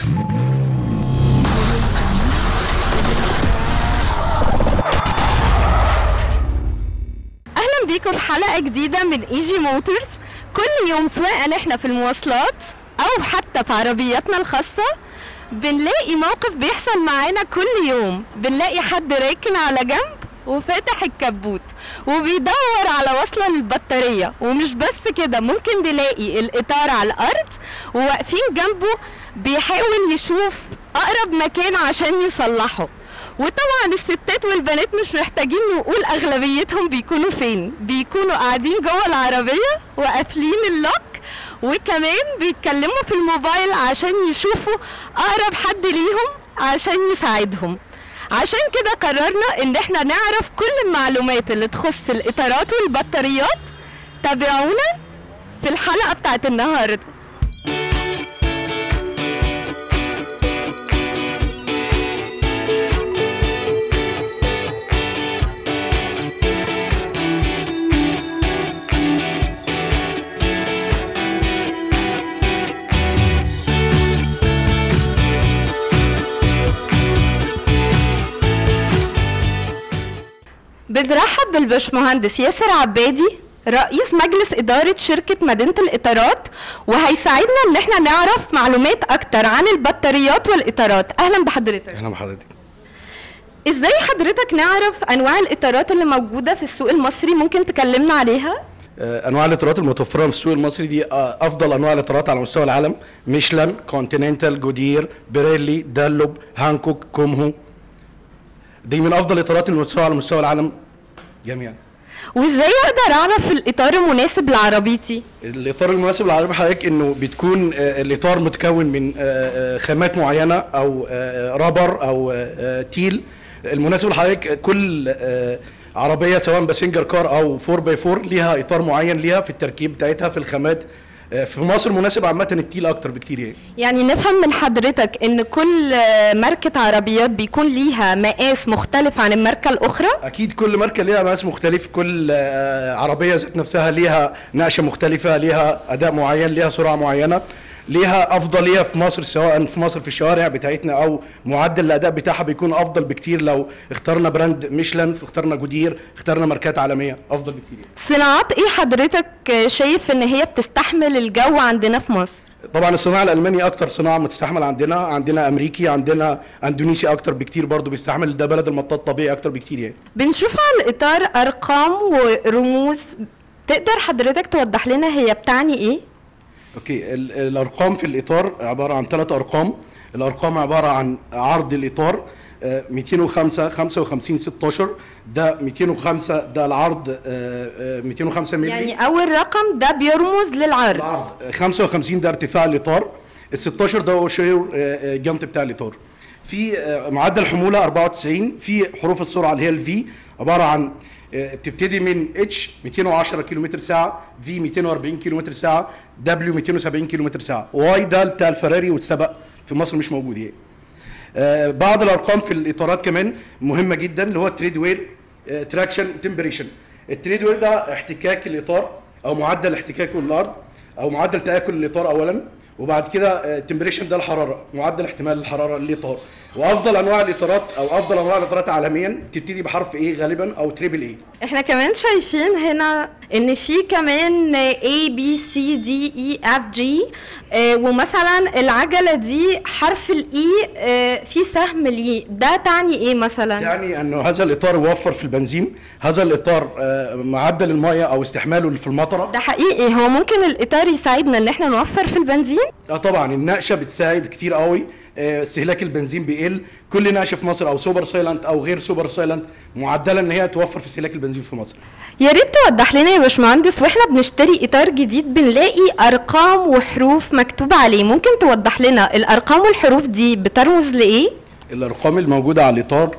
اهلا بيكم في حلقه جديده من ايجي موتورز كل يوم سواء احنا في المواصلات او حتى في عربياتنا الخاصه بنلاقي موقف بيحصل معانا كل يوم بنلاقي حد راكن على جنب وفاتح الكبوت وبيدور على وصلة للبطارية ومش بس كده ممكن نلاقي الإطار على الأرض وواقفين جنبه بيحاول يشوف أقرب مكان عشان يصلحه وطبعا الستات والبنات مش محتاجين نقول اغلبيتهم بيكونوا فين بيكونوا قاعدين جوه العربيه وقافلين اللوك وكمان بيتكلموا في الموبايل عشان يشوفوا اقرب حد ليهم عشان يساعدهم عشان كده قررنا ان احنا نعرف كل المعلومات اللي تخص الاطارات والبطاريات تابعونا في الحلقه بتاعت النهارده بنرحب بالبشمهندس ياسر عبادي رئيس مجلس إدارة شركة مدينة الإطارات وهيساعدنا إن احنا نعرف معلومات أكتر عن البطاريات والإطارات أهلا بحضرتك اهلا بحضرتك إزاي حضرتك نعرف أنواع الإطارات اللي موجودة في السوق المصري ممكن تكلمنا عليها؟ آه، انواع الاطارات المتوفره في السوق المصري دي آه، افضل انواع الاطارات على مستوى العالم ميشلان كونتيننتال جودير بيريلي دالوب هانكوك كومهو دي من افضل الاطارات المتوفره على مستوى العالم جميعا وإزاي أقدر أعرف الإطار المناسب لعربيتي؟ الاطار المناسب للعربيه حضرتك انه بتكون آه، الاطار متكون من آه، آه، خامات معينه او آه، رابر او آه، آه، تيل المناسب لحضرتك كل آه، عربيه سواء باسنجر كار او 4 باي 4 ليها اطار معين ليها في التركيب بتاعتها في الخامات آه، في مصر مناسب عامه التيل اكتر بكتير يعني يعني نفهم من حضرتك إن كل آه، ماركة عربيات بيكون ليها مقاس مختلف عن الماركة الأخرى؟ اكيد كل ماركه ليها مقاس مختلف كل آه، عربيه ذات نفسها ليها نقشه مختلفه ليها اداء معين ليها سرعه معينه ليها افضليه في مصر سواء في مصر في الشوارع بتاعتنا او معدل الاداء بتاعها بيكون افضل بكتير لو اخترنا براند ميشلان اخترنا جودير اخترنا ماركات عالميه افضل بكتير يعني. صناعات ايه حضرتك شايف ان هي بتستحمل الجو عندنا في مصر طبعا الصناعه الالمانيه اكتر صناعه متستحمل عندنا عندنا امريكي عندنا اندونيسي اكتر بكتير برضو بيستحمل ده بلد المطاط طبيعي اكتر بكتير يعني بنشوف على الاطار ارقام ورموز تقدر حضرتك توضح لنا هي بتعني ايه اوكي ال- الارقام في الاطار عباره عن ثلاث ارقام الارقام عباره عن عرض الاطار آه، 205 55 16 ده 205 ده العرض آه، آه، 205 مللي يعني اول رقم ده بيرمز للعرض العرض آه، 55 ده ارتفاع الاطار ال 16 ده هو شير آه، آه، جنط بتاع الاطار في آه، معدل حموله 94 في حروف السرعه اللي هي الفي عباره عن آه، بتبتدي من اتش 210 كيلومتر ساعه في 240 كيلومتر ساعه دبليو 270 كيلومتر ساعه واي ده بتاع الفراري والسبق في مصر مش موجود يعني آه، بعض الارقام في الاطارات كمان مهمه جدا اللي هو التريد وير تراكشن تمبريشن التريد وير ده احتكاك الاطار او معدل احتكاكه للارض او معدل تاكل الاطار اولا وبعد كده التمبريشن ده الحراره معدل احتمال الحراره للاطار وافضل انواع الاطارات او افضل انواع الاطارات عالميا بتبتدي بحرف ايه غالبا او تريبل ايه احنا كمان شايفين هنا ان في كمان A B C D E F G آه، ومثلا العجلة دي حرف الاي في سهم ليه ده تعني ايه مثلا يعني انه هذا الاطار يوفر في البنزين هذا الاطار آه، معدل الميه او استحماله في المطره ده حقيقي هو ممكن الاطار يساعدنا ان احنا نوفر في البنزين اه طبعا النقشه بتساعد كتير قوي آه، استهلاك البنزين بيقل كل نقشه في مصر او سوبر سايلنت او غير سوبر سايلنت معدله ان هي توفر في استهلاك البنزين في مصر يا ريت توضح لنا يا باشمهندس واحنا بنشتري اطار جديد بنلاقي ارقام وحروف مكتوب عليه ممكن توضح لنا الارقام والحروف دي بترمز لايه الارقام الموجوده على الاطار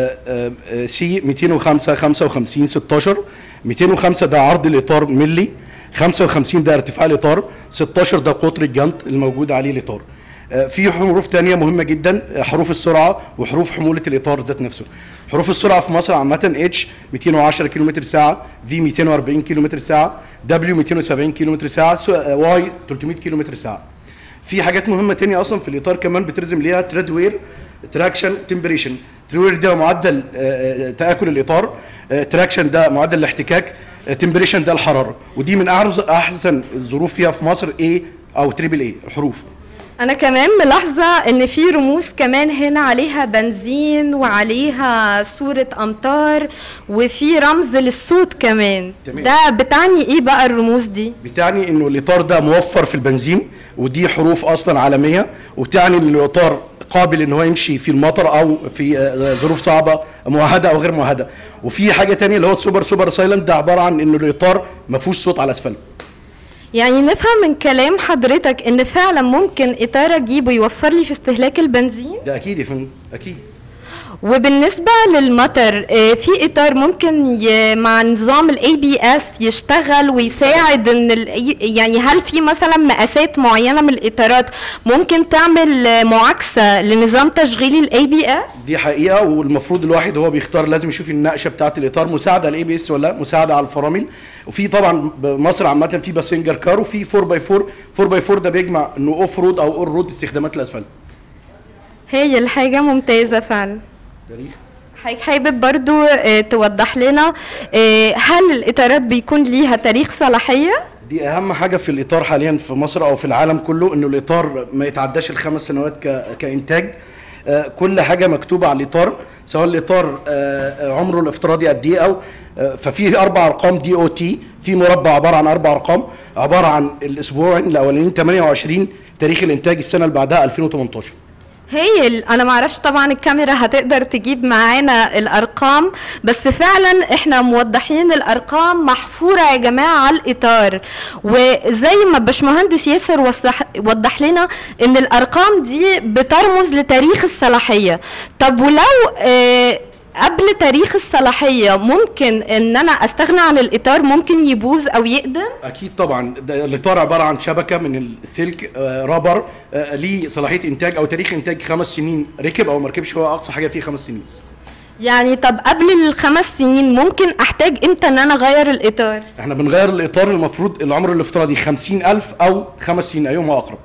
سي 205 55 16 205 ده عرض الاطار ملي 55 ده ارتفاع الاطار 16 ده قطر الجنط الموجود عليه الاطار آه، في حروف تانية مهمة جدا آه، حروف السرعة وحروف حمولة الإطار ذات نفسه حروف السرعة في مصر عامة اتش 210 كيلومتر ساعة في 240 كيلومتر ساعة دبليو 270 كيلومتر ساعة واي 300 كيلومتر ساعة في حاجات مهمه تانية اصلا في الاطار كمان بترزم ليها تريد وير تراكشن تمبريشن تريد وير ده معدل آه، آه، تاكل الاطار آه، تراكشن ده معدل الاحتكاك تمبريشن ده الحراره ودي من أعرز- احسن الظروف فيها في مصر ايه او تريبل ايه الحروف انا كمان ملاحظه ان في رموز كمان هنا عليها بنزين وعليها صوره امطار وفي رمز للصوت كمان تمام. ده بتعني ايه بقى الرموز دي بتعني انه الاطار ده موفر في البنزين ودي حروف اصلا عالميه وبتعني ان الاطار قابل ان هو يمشي في المطر او في آه، ظروف صعبه مؤهده او غير مؤهده وفي حاجه تانية اللي هو السوبر سوبر سايلنت ده عباره عن انه الاطار ما فيهوش صوت على الاسفلت يعني نفهم من كلام حضرتك ان فعلا ممكن اطار اجيبه يوفر لي في استهلاك البنزين ده اكيد يا فندم اكيد وبالنسبة للمطر آه، في إطار ممكن ي- مع نظام الاي بي اس يشتغل ويساعد ان ال- يعني هل في مثلا مقاسات معينة من الإطارات ممكن تعمل آه، معاكسة لنظام تشغيل الاي بي اس؟ دي حقيقه والمفروض الواحد هو بيختار لازم يشوف النقشه بتاعه الاطار مساعده على الاي بي اس ولا لا مساعده على الفرامل وفي طبعا مصر عامه في باسنجر كار وفي 4 باي 4 4 باي 4 ده بيجمع انه اوف رود او اون رود استخدامات الاسفلت هي الحاجة ممتازة فعلا تاريخ حضرتك حابب برضو آه، توضح لنا آه، هل الإطارات بيكون ليها تاريخ صلاحية؟ دي اهم حاجه في الاطار حاليا في مصر او في العالم كله انه الاطار ما يتعداش الخمس سنوات ك... كانتاج آه، كل حاجه مكتوبه على الاطار سواء الاطار آه، آه، عمره الافتراضي قد ايه او آه، ففي اربع ارقام دي او تي في مربع عباره عن اربع ارقام عباره عن الاسبوعين الاولانيين 28 تاريخ الانتاج السنه اللي بعدها 2018 هايل انا معرفش طبعا الكاميرا هتقدر تجيب معانا الارقام بس فعلا احنا موضحين الارقام محفوره يا جماعه على الاطار وزي ما باشمهندس ياسر وضح, وضح لنا ان الارقام دي بترمز لتاريخ الصلاحيه طب ولو آه قبل تاريخ الصلاحيه ممكن ان انا استغنى عن الاطار ممكن يبوظ او يقدم اكيد طبعا ده الاطار عباره عن شبكه من السلك آه، رابر آه، ليه صلاحيه انتاج او تاريخ انتاج خمس سنين ركب او ما ركبش هو اقصى حاجه فيه خمس سنين يعني طب قبل الخمس سنين ممكن احتاج امتى ان انا اغير الاطار احنا بنغير الاطار المفروض العمر الافتراضي 50000 او خمس سنين ايهما اقرب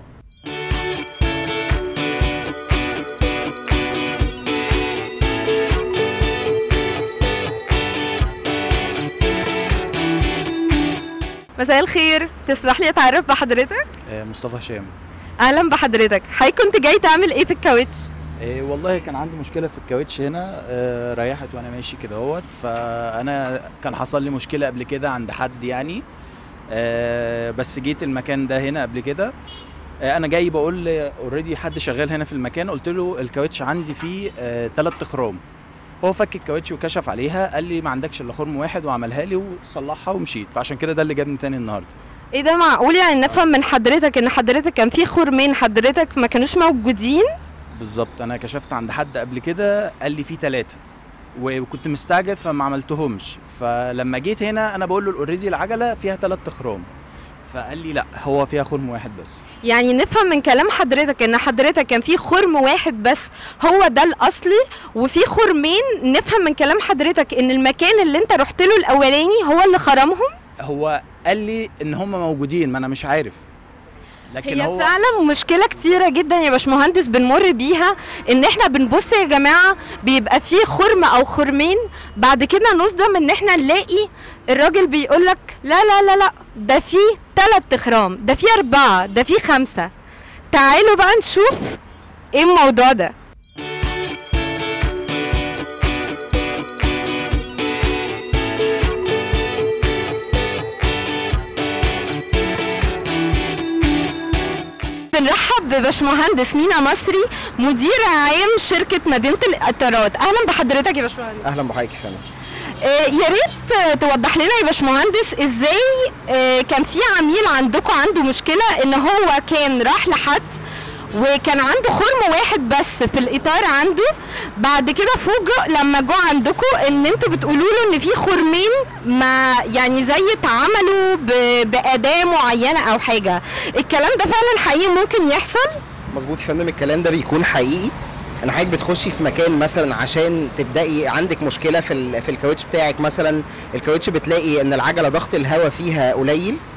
مساء الخير تسمح لي اتعرف بحضرتك آه، مصطفى هشام اهلا بحضرتك حضرتك كنت جاي تعمل ايه في الكاوتش آه، والله كان عندي مشكله في الكاوتش هنا آه، ريحت وانا ماشي كده اهوت فانا كان حصل لي مشكله قبل كده عند حد يعني آه، بس جيت المكان ده هنا قبل كده آه، انا جاي بقول اوريدي حد شغال هنا في المكان قلت له الكاوتش عندي فيه ثلاث تخرام هو فك الكاوتش وكشف عليها قال لي ما عندكش الا خرم واحد وعملها لي وصلحها ومشيت فعشان كده ده اللي جابني تاني النهارده ايه ده معقول يعني نفهم من حضرتك ان حضرتك كان في خرمين حضرتك ما كانوش موجودين بالظبط انا كشفت عند حد قبل كده قال لي في ثلاثة وكنت مستعجل فما عملتهمش فلما جيت هنا انا بقول له اوريدي العجله فيها ثلاث تخرام فقال لي لا هو فيها خرم واحد بس يعني نفهم من كلام حضرتك ان حضرتك كان في خرم واحد بس هو ده الاصلي وفي خرمين نفهم من كلام حضرتك ان المكان اللي انت رحت له الاولاني هو اللي خرمهم هو قال لي ان هم موجودين ما انا مش عارف لكن هي هو فعلا مشكله كتيره جدا يا باشمهندس بنمر بيها ان احنا بنبص يا جماعه بيبقى فيه خرم او خرمين بعد كده نصدم ان احنا نلاقي الراجل بيقول لك لا لا لا لا ده فيه ثلاث تخرام ده فيه اربعه ده فيه خمسه تعالوا بقى نشوف ايه الموضوع ده بنرحب بباشمهندس مينا مصري مدير عام شركة مدينة الإطارات أهلا بحضرتك يا باشمهندس اهلا بحضرتك يا فندم آه، يا ريت آه، توضح لنا يا باشمهندس ازاي آه، كان في عميل عندكم عنده مشكلة ان هو كان راح لحد وكان عنده خرم واحد بس في الاطار عنده بعد كده فوجئ لما جو عندكم ان انتوا بتقولوا له ان في خرمين ما يعني زي اتعملوا ب- باداه معينه او حاجه الكلام ده فعلا حقيقي ممكن يحصل مظبوط يا فندم الكلام ده بيكون حقيقي ان حضرتك بتخشي في مكان مثلا عشان تبداي عندك مشكله في ال- في الكاوتش بتاعك مثلا الكاوتش بتلاقي ان العجله ضغط الهواء فيها قليل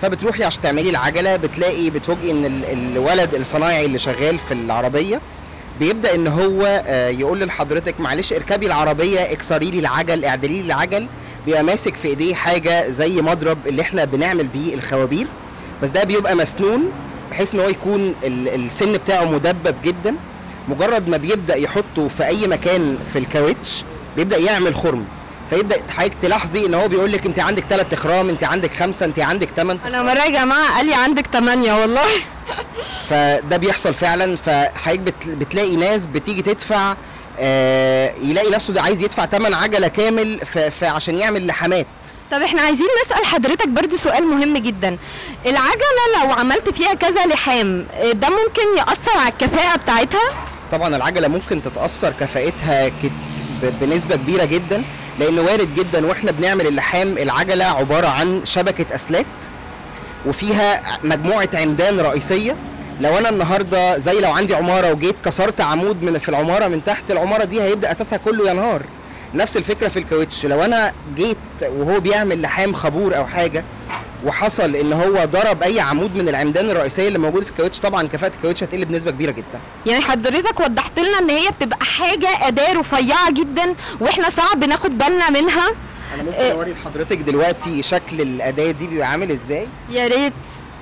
فبتروحي عشان تعملي العجله بتلاقي بتفوجئي ان ال- الولد الصنايعي اللي شغال في العربيه بيبدا ان هو آه، يقول لحضرتك معلش اركبي العربيه اكسري لي العجل اعدلي لي العجل بيبقى ماسك في ايديه حاجه زي مضرب اللي احنا بنعمل بيه الخوابير بس ده بيبقى مسنون بحيث ان هو يكون ال- السن بتاعه مدبب جدا مجرد ما بيبدا يحطه في اي مكان في الكاوتش بيبدا يعمل خرم فيبدا حضرتك تلاحظي ان هو بيقول لك انت عندك ثلاث اخرام انت عندك خمسه انت عندك ثمان انا مرة يا جماعة قال لي عندك تمانية والله فده بيحصل فعلا فحضرتك بت- بتلاقي ناس بتيجي تدفع آه يلاقي نفسه ده عايز يدفع ثمن عجله كامل ف- ف- عشان يعمل لحامات طب احنا عايزين نسأل حضرتك برضو سؤال مهم جدا العجلة لو عملت فيها كذا لحام اه، ده ممكن يأثر على الكفاءة بتاعتها طبعا العجله ممكن تتاثر كفاءتها كت- ب- بنسبه كبيره جدا لان وارد جدا واحنا بنعمل اللحام العجله عباره عن شبكه اسلاك وفيها مجموعه عمدان رئيسيه لو انا النهارده زي لو عندي عماره وجيت كسرت عمود من في العماره من تحت العماره دي هيبدا اساسها كله ينهار نفس الفكره في الكاوتش لو انا جيت وهو بيعمل لحام خابور او حاجه وحصل ان هو ضرب اي عمود من العمدان الرئيسيه اللي موجوده في الكاوتش طبعا كفاءه الكاوتش هتقل بنسبه كبيره جدا يعني حضرتك وضحت لنا ان هي بتبقى حاجة اداة رفيعة جدا واحنا صعب ناخد بالنا منها انا ممكن إيه. اوري لحضرتك دلوقتي شكل الاداه دي بيبقى عامل ازاي يا ريت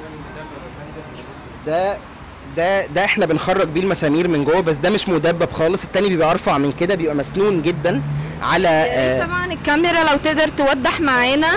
ده ده ده احنا بنخرج بيه المسامير من جوه بس ده مش مدبب خالص التاني بيبقى ارفع من كده بيبقى مسنون جدا على يا ريت آه طبعا الكاميرا لو تقدر توضح معانا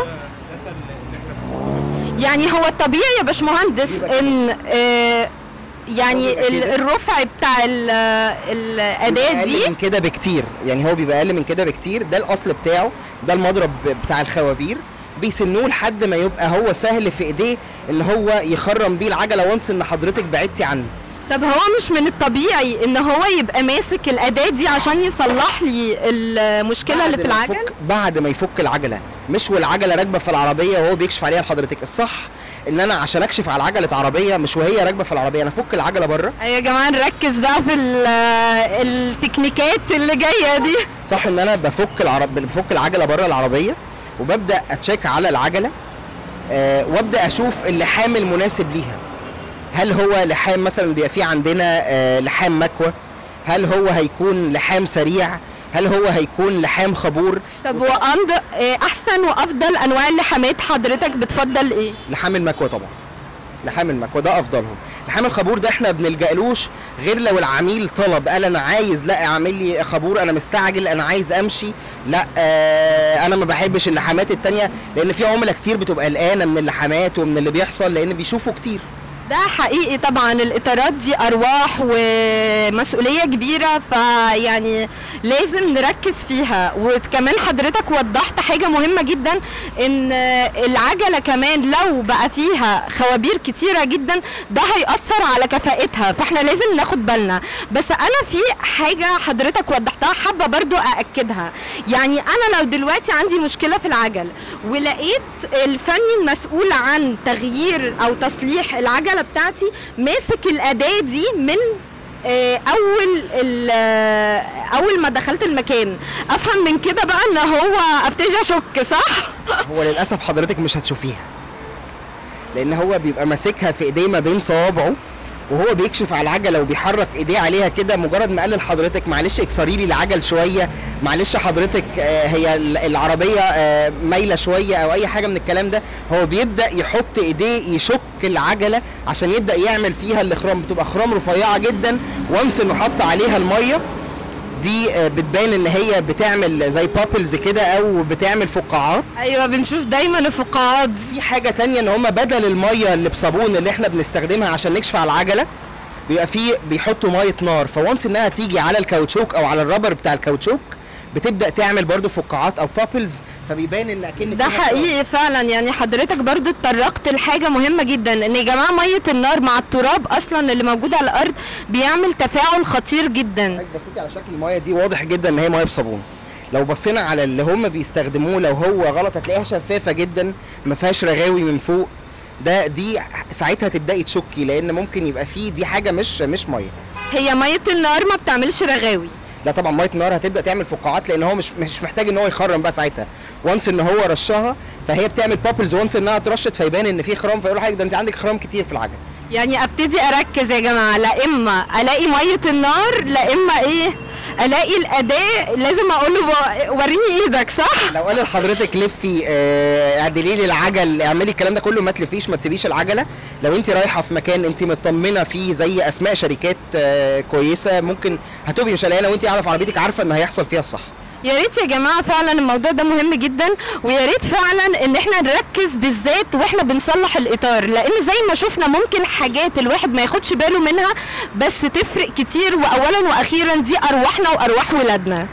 يعني هو الطبيعي يا باشمهندس ان آه، يعني بيبقى ال- كده. الرفع بتاع ال- الاداه بيبقى دي اقل من كده بكتير يعني هو بيبقى اقل من كده بكتير ده الاصل بتاعه ده المضرب بتاع الخوابير بيسنوه لحد ما يبقى هو سهل في ايديه اللي هو يخرم بيه العجله وانس ان حضرتك بعدتي عنه طب هو مش من الطبيعي ان هو يبقى ماسك الاداه دي عشان يصلح لي المشكله اللي بعد في ما العجل يفك بعد ما يفك العجله مش والعجله راكبه في العربيه وهو بيكشف عليها لحضرتك الصح ان انا عشان اكشف على عجله عربيه مش وهي راكبه في العربيه انا افك العجله بره يا جماعه نركز بقى في ال- التكنيكات اللي جايه دي صح ان انا بفك العرب بفك العجله بره العربيه وببدا اتشيك على العجله آه وابدا اشوف اللحام المناسب ليها هل هو لحام مثلا بيبقى فيه عندنا آه لحام مكوى هل هو هيكون لحام سريع هل هو هيكون لحام خبور طب وأند آه، احسن وافضل انواع اللحامات حضرتك بتفضل ايه لحام المكوى طبعا لحام المكوى ده افضلهم لحام الخبور ده احنا بنلجألوش غير لو العميل طلب قال انا عايز لا اعمل لي خبور انا مستعجل انا عايز امشي لا آه انا ما بحبش اللحامات التانية لان في عملاء كتير بتبقى قلقانه من اللحامات ومن اللي بيحصل لان بيشوفوا كتير ده حقيقي طبعا الاطارات دي ارواح ومسؤوليه كبيره فيعني لازم نركز فيها وكمان حضرتك وضحت حاجه مهمه جدا ان العجله كمان لو بقى فيها خوابير كتيره جدا ده هيأثر على كفاءتها فاحنا لازم ناخد بالنا بس انا في حاجه حضرتك وضحتها حابه برضو ااكدها يعني انا لو دلوقتي عندي مشكله في العجل ولقيت الفني المسؤول عن تغيير او تصليح العجله بتاعتي ماسك الاداه دي من آه، اول ال- آه، اول ما دخلت المكان افهم من كده بقى ان هو ابتدي اشك صح هو للاسف حضرتك مش هتشوفيها لان هو بيبقى ماسكها في ايديه ما بين صوابعه وهو بيكشف على العجله وبيحرك ايديه عليها كده مجرد ما قال لحضرتك معلش اكسري لي العجل شويه معلش حضرتك آه، هي ال- العربيه آه، مايله شويه او اي حاجه من الكلام ده هو بيبدا يحط ايديه يشك العجله عشان يبدا يعمل فيها الاخرام بتبقى اخرام رفيعه جدا وانس انه حط عليها الميه دي آه، بتبان ان هي بتعمل زي بابلز كده او بتعمل فقاعات ايوه بنشوف دايما الفقاعات دي في حاجه تانية ان هم بدل الميه اللي بصابون اللي احنا بنستخدمها عشان نكشف على العجله بيبقى في بيحطوا ميه نار فوانس انها تيجي على الكاوتشوك او على الرابر بتاع الكاوتشوك بتبدا تعمل برضو فقاعات او بابلز فبيبان ان اكن ده فيها حقيقي فعلا يعني حضرتك برضو اتطرقت لحاجه مهمه جدا ان يا جماعه ميه النار مع التراب اصلا اللي موجود على الارض بيعمل تفاعل خطير جدا حضرتك بصيتي على شكل الميه دي واضح جدا ان هي ميه بصابون لو بصينا على اللي هم بيستخدموه لو هو غلط هتلاقيها شفافه جدا ما فيهاش رغاوي من فوق ده دي ساعتها تبداي تشكي لان ممكن يبقى فيه دي حاجه مش مش ميه هي ميه النار ما بتعملش رغاوي لا طبعا ميه النار هتبدا تعمل فقاعات لان هو مش مش محتاج ان هو يخرم بقى ساعتها وانس ان هو رشها فهي بتعمل بابلز وانس انها اترشت فيبان ان في خرام فيقول حاجه ده انت عندك خرام كتير في العجل يعني ابتدي اركز يا جماعه لا اما الاقي ميه النار لا اما ايه الاقي الاداه لازم اقول له بقى- وريني ايدك صح لو قال لحضرتك لفي آه، اعدلي لي العجل اعملي الكلام ده كله ما تلفيش ما تسيبيش العجله لو انت رايحه في مكان انت مطمنه فيه زي اسماء شركات آه، كويسه ممكن هتبقي مش قلقانه وانت قاعده في عربيتك عارفه ان هيحصل فيها الصح يا ريت يا جماعه فعلا الموضوع ده مهم جدا ويا ريت فعلا ان احنا نركز بالذات واحنا بنصلح الاطار لان زي ما شفنا ممكن حاجات الواحد ما ياخدش باله منها بس تفرق كتير واولا واخيرا دي ارواحنا وارواح ولادنا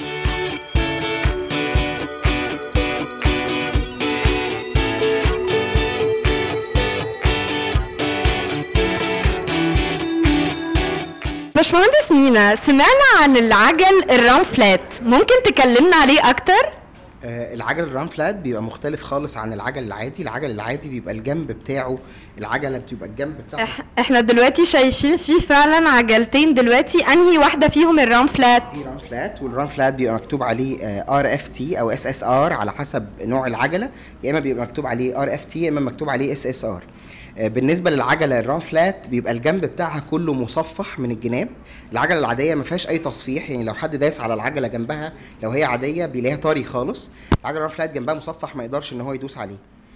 باشمهندس مينا سمعنا عن العجل الرام فلات ممكن تكلمنا عليه اكتر آه، العجل الران فلات بيبقى مختلف خالص عن العجل العادي العجل العادي بيبقى الجنب بتاعه العجله بتبقى الجنب بتاعها إح- احنا دلوقتي شايفين فيه فعلا عجلتين دلوقتي انهي واحده فيهم الرام فلات دي ران فلات والران فلات بيبقى مكتوب عليه ار اف تي او اس اس ار على حسب نوع العجله يا اما بيبقى مكتوب عليه ار اف تي يا اما مكتوب عليه اس اس ار بالنسبه للعجله الران فلات بيبقى الجنب بتاعها كله مصفح من الجناب العجله العاديه ما فيهاش اي تصفيح يعني لو حد دايس على العجله جنبها لو هي عاديه بيلاقيها طري خالص العجله الران فلات جنبها مصفح ما يقدرش ان هو يدوس عليه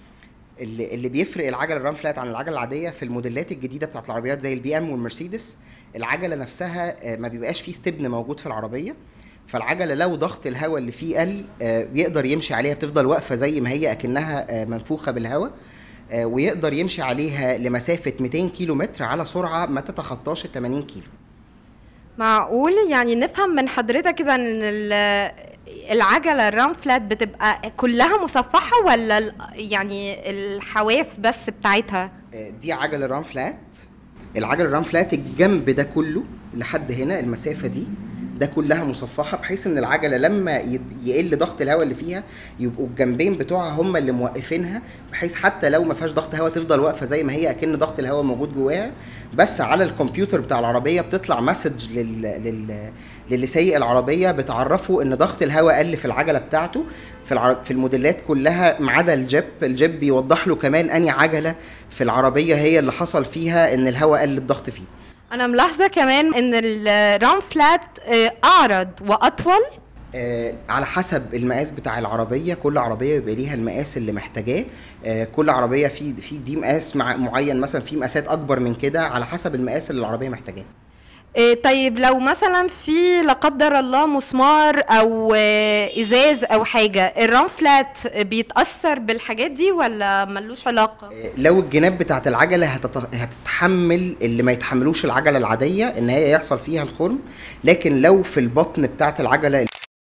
اللي اللي بيفرق العجله الرام فلات عن العجله العاديه في الموديلات الجديده بتاعت العربيات زي البي ام والمرسيدس العجله نفسها آه، ما بيبقاش فيه ستبن موجود في العربيه فالعجله لو ضغط الهواء اللي فيه قل آه، بيقدر يمشي عليها بتفضل واقفه زي ما هي اكنها آه، منفوخه بالهواء آه، ويقدر يمشي عليها لمسافه 200 كيلو متر على سرعه ما تتخطاش ال 80 كيلو معقول يعني نفهم من حضرتك كده ان ال- العجله الرام فلات بتبقى كلها مصفحه ولا ال- يعني الحواف بس بتاعتها آه، دي عجله رام فلات العجله الرام فلات الجنب ده كله لحد هنا المسافه دي ده كلها مصفحه بحيث ان العجله لما يد- يقل ضغط الهواء اللي فيها يبقوا الجنبين بتوعها هم اللي موقفينها بحيث حتى لو ما فيهاش ضغط هواء تفضل واقفه زي ما هي اكن ضغط الهواء موجود جواها بس على الكمبيوتر بتاع العربيه بتطلع مسج لل... لل... للي سايق العربيه بتعرفه ان ضغط الهواء قل في العجله بتاعته في العر... في الموديلات كلها ما عدا الجيب الجيب بيوضح له كمان اني عجله في العربيه هي اللي حصل فيها ان الهواء قل الضغط فيه انا ملاحظه كمان ان الرام فلات آه، اعرض واطول آه، على حسب المقاس بتاع العربيه كل عربيه بيبقى ليها المقاس اللي محتاجاه آه، كل عربيه في في دي مقاس مع معين مثلا في مقاسات اكبر من كده على حسب المقاس اللي العربيه محتاجاه آه، طيب لو مثلا في لا قدر الله مسمار او آه، ازاز او حاجه الرام فلات بيتاثر بالحاجات دي ولا ملوش علاقه آه، لو الجناب بتاعت العجله هتت- هتتحمل اللي ما يتحملوش العجله العاديه ان هي يحصل فيها الخرم لكن لو في البطن بتاعت العجله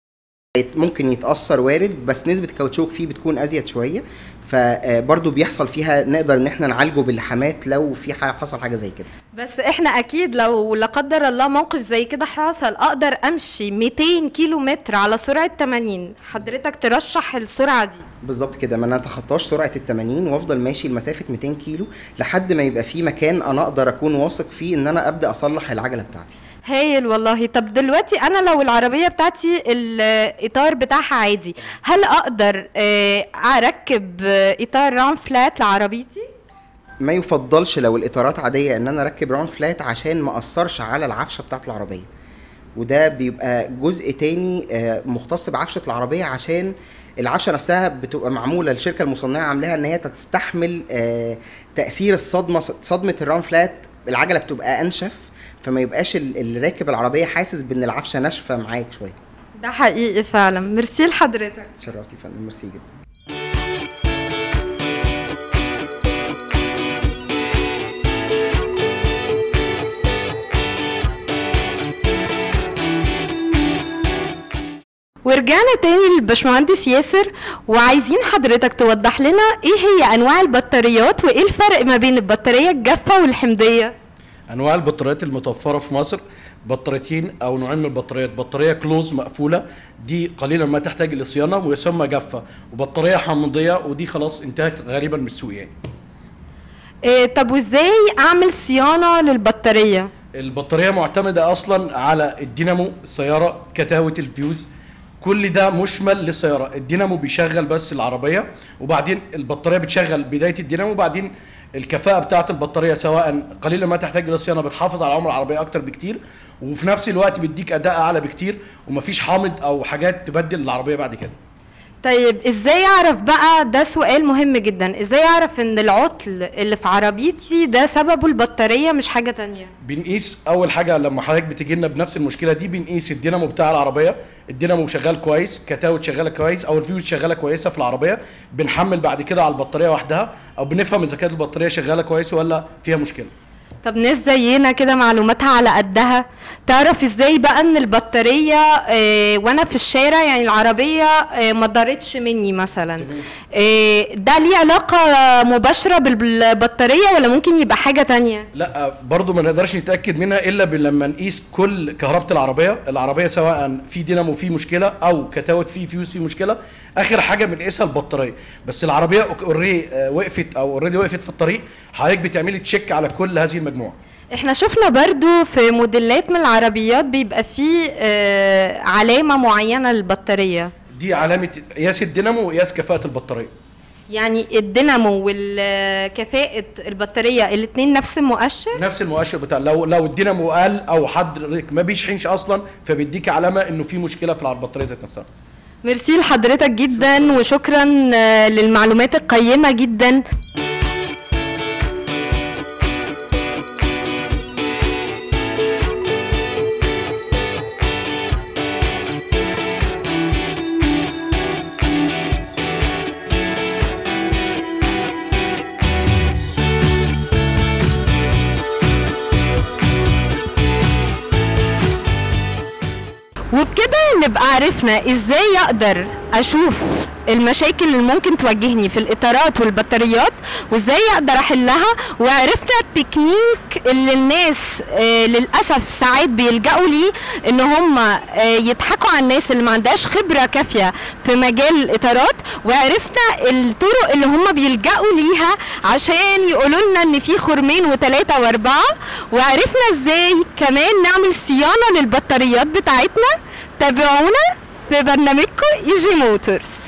ممكن يتاثر وارد بس نسبه الكاوتشوك فيه بتكون ازيد شويه فبرضه بيحصل فيها نقدر ان احنا نعالجه باللحامات لو في ح- حصل حاجه زي كده بس احنا اكيد لو لا قدر الله موقف زي كده حصل اقدر امشي 200 كيلو متر على سرعه 80 حضرتك ترشح السرعه دي بالظبط كده ما انا اتخطاش سرعه ال 80 وافضل ماشي لمسافه 200 كيلو لحد ما يبقى في مكان انا اقدر اكون واثق فيه ان انا ابدا اصلح العجله بتاعتي هايل والله طب دلوقتي انا لو العربيه بتاعتي الاطار بتاعها عادي هل اقدر آه، اركب آه، اطار رام فلات لعربيتي ما يفضلش لو الاطارات عاديه ان انا اركب راون فلات عشان ما اثرش على العفشه بتاعت العربيه وده بيبقى جزء تاني آه، مختص بعفشه العربيه عشان العفشه نفسها بتبقى معموله الشركه المصنعه عاملاها ان هي تستحمل آه، تاثير الصدمه صدمه الراون فلات العجله بتبقى انشف فما يبقاش ال- اللي راكب العربيه حاسس بان العفشه ناشفه معاك شويه ده حقيقي فعلا ميرسي لحضرتك اتشرفتي يا فندم ميرسي جدا ورجعنا تاني للبشمهندس ياسر وعايزين حضرتك توضح لنا ايه هي انواع البطاريات وايه الفرق ما بين البطاريه الجافه والحمضيه انواع البطاريات المتوفره في مصر بطاريتين او نوعين من البطاريات بطاريه كلوز مقفوله دي قليلا ما تحتاج لصيانه ويسمى جافه وبطاريه حمضيه ودي خلاص انتهت غالبا من السوق يعني إيه طب وازاي اعمل صيانه للبطاريه البطاريه معتمده اصلا على الدينامو السياره كتاوه الفيوز كل ده مشمل للسياره الدينامو بيشغل بس العربيه وبعدين البطاريه بتشغل بدايه الدينامو وبعدين الكفاءه بتاعه البطاريه سواء قليلا ما تحتاج الى صيانه بتحافظ على عمر العربيه اكتر بكتير وفي نفس الوقت بيديك اداء اعلى بكتير ومفيش حامض او حاجات تبدل العربيه بعد كده طيب ازاي اعرف بقى ده سؤال مهم جدا ازاي اعرف ان العطل اللي في عربيتي ده سببه البطاريه مش حاجه تانية بنقيس اول حاجه لما حضرتك بتيجي لنا بنفس المشكله دي بنقيس الدينامو بتاع العربيه الدينامو شغال كويس كتاوت شغاله كويس او الفيوز شغاله كويسه في العربيه بنحمل بعد كده على البطاريه وحدها او بنفهم اذا كانت البطاريه شغاله كويس ولا فيها مشكله طب ناس زينا كده معلوماتها على قدها تعرف ازاي بقى ان البطاريه اه وانا في الشارع يعني العربيه اه ما ضرتش مني مثلا اه ده ليه علاقه مباشره بالبطاريه ولا ممكن يبقى حاجه تانية لا برضو ما نقدرش نتاكد منها الا لما نقيس كل كهربه العربيه العربيه سواء في دينامو فيه مشكله او كتاوت فيه فيوز فيه مشكله اخر حاجه بنقيسها البطاريه بس العربيه اوريدي وقفت او اوريدي وقفت في الطريق حضرتك بتعملي تشيك على كل هذه المجموعه احنا شفنا برضو في موديلات من العربيات بيبقى فيه آه علامه معينه للبطاريه دي علامه قياس الدينامو وقياس كفاءه البطاريه يعني الدينامو والكفاءة البطارية الاتنين نفس المؤشر؟ نفس المؤشر بتاع لو لو الدينامو قل او حد ما بيشحنش اصلا فبيديك علامه انه في مشكله في البطاريه ذات نفسها ميرسي لحضرتك جدا وشكرا للمعلومات القيمة جدا وبكده نبقى عرفنا ازاي اقدر اشوف المشاكل اللي ممكن تواجهني في الاطارات والبطاريات وازاي اقدر احلها وعرفنا التكنيك اللي الناس آه للاسف ساعات بيلجأوا ليه ان هم آه يضحكوا على الناس اللي ما عندهاش خبره كافيه في مجال الاطارات وعرفنا الطرق اللي هم بيلجأوا ليها عشان يقولوا لنا ان في خرمين وثلاثه واربعه وعرفنا ازاي كمان نعمل صيانه للبطاريات بتاعتنا تابعونا في برنامجكم ايجي موتورز